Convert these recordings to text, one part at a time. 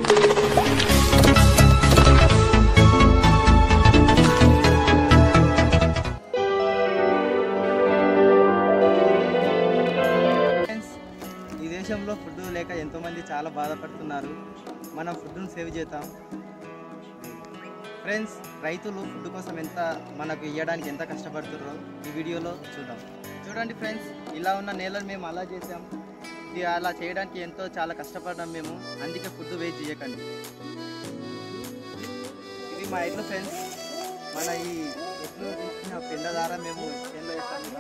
Friends ఈ దేశంలో food లేక ఎంతోమంది చాలా బాధపడుతున్నారు మనం ఫుడ్ను సేవ్ చేద్దాం ఫ్రెండ్స్ రైతులు ఫుడ్ కోసం ఎంత మనకు ఇవ్వడానికి ఎంత కష్టపడుతున్నారో ఈ వీడియోలో చూద్దాం చూడండి ఫ్రెండ్స్ ఇలా ఉన్న నేలను మేము అలా చేసాం ఇది అలా చేయడానికి ఎంతో చాలా కష్టపడ్డాం మేము అందుకే ఫుడ్ వేస్ట్ చేయకండి ఇది మా ఎట్లు ఫ్రెండ్స్ మన ఈ ఎట్లు తీసుకున్న పెండ ద్వారా మేము చేనులో వేస్తాం ఇలా.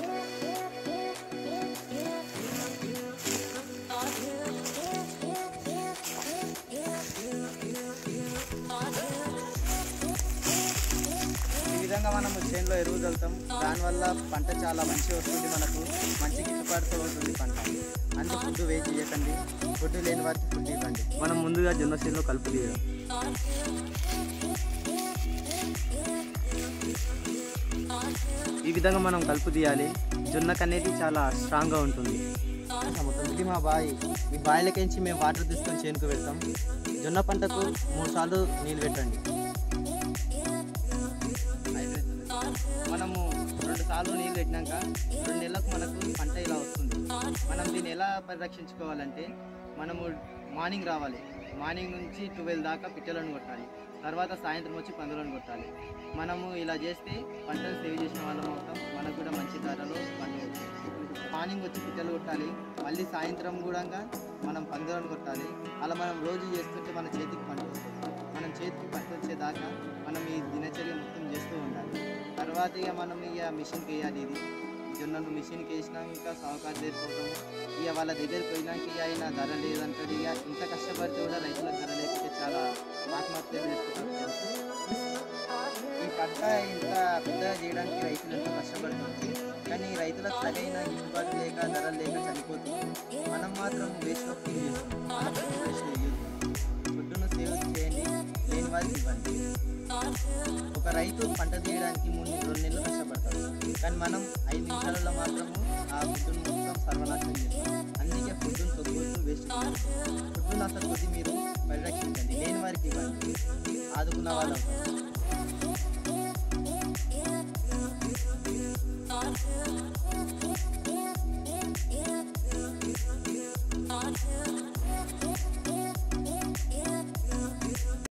ఈ విధంగా మనం చేనులో ఎరువు చల్లుతాం దానివల్ల పంట చాలా మంచిగా వస్తుంది మనకు మంచి గిట్టుబాటుతో ఉంటుంది పంట అందుకు ఫుడ్ వేస్ట్ చేయకండి ఫుడ్ లేని వారికి ఫుడ్ ఇవ్వండి మనం ముందుగా జొన్న చేనులో కలుపు తీయడం ఈ విధంగా మనం కలుపు తీయాలి జొన్నకు అనేది చాలా స్ట్రాంగ్గా ఉంటుంది ఇది మా బావి ఈ బావిలకించి మేము వాటర్ తీసుకొని చేనుకు పెడతాం జొన్న పంటకు మూడు సార్లు నీళ్ళు పెట్టండి మనము రెండు సార్లు నీళ్ళు పెట్టినాక రెండు నెలలకు మనకు పంట ఇలా వస్తుంది మనం దీన్ని ఎలా పరిరక్షించుకోవాలంటే మనము మార్నింగ్ రావాలి మార్నింగ్ నుంచి ట్వెల్వ్ దాకా పిట్టలను కొట్టాలి తర్వాత సాయంత్రం వచ్చి పందులను కొట్టాలి మనము ఇలా చేస్తే పంటను సేవ్ చేసిన వాళ్ళం అవుతాం మనకు కూడా మంచి ధరలో పంట వస్తుంది. మార్నింగ్ వచ్చి పిట్టలు కొట్టాలి మళ్ళీ సాయంత్రం కూడా మనం పందులను కొట్టాలి అలా మనం రోజు చేస్తుంటే మన చేతికి పంట వస్తుంది మనం చేతికి పంట వచ్చేదాకా మనం ఈ దినచర్య మొత్తం చేస్తూ ఉండాలి తర్వాత ఇక మనం ఇక మిషన్కి వేయాలి ఇది జొన్నను మిషన్కి వేసినాక సావుకారు చేరిపోతాము ఇక వాళ్ళ దగ్గరికి పోయినాక ఇక ఆయన ధర లేదంటాడు ఇక ఇంత కష్టపడితే కూడా రైతులకు ధర లేకపోతే చాలా ఆత్మహత్య చేసుకుంటారు ఈ పంట ఇంత పెద్దగా చేయడానికి రైతులు ఎంతో కష్టపడుతుంది కానీ ఈ రైతులకు సరైన గిట్టుబాటు లేక ధర లేక చనిపోతుంది మనం మాత్రం వేస్ట్ ఆఫ్ ఫుడ్ చేస్తాం మనం ఫుడ్ వేస్ట్ చేయొద్దు ఫుడ్ను సేవ్ చేయండి లేని వారికి ఇవ్వండి ఒక రైతు పంట తీయడానికి మూడు రెండు నెలలు కష్టపడతాడు కానీ మనం ఐదు నిమిషాలలో మాత్రము ఆ ఫుడ్ను మొత్తం సర్వనాశనం చేస్తాం అందుకే ఫుడ్ను తొక్కుతూ వేస్ట్ ఫుడ్ను అసలు కొద్ది మీరు పరిరక్షించండి లేని వారికి ఇవ్వండి ఆదుకున్న వాళ్ళు అవుతారు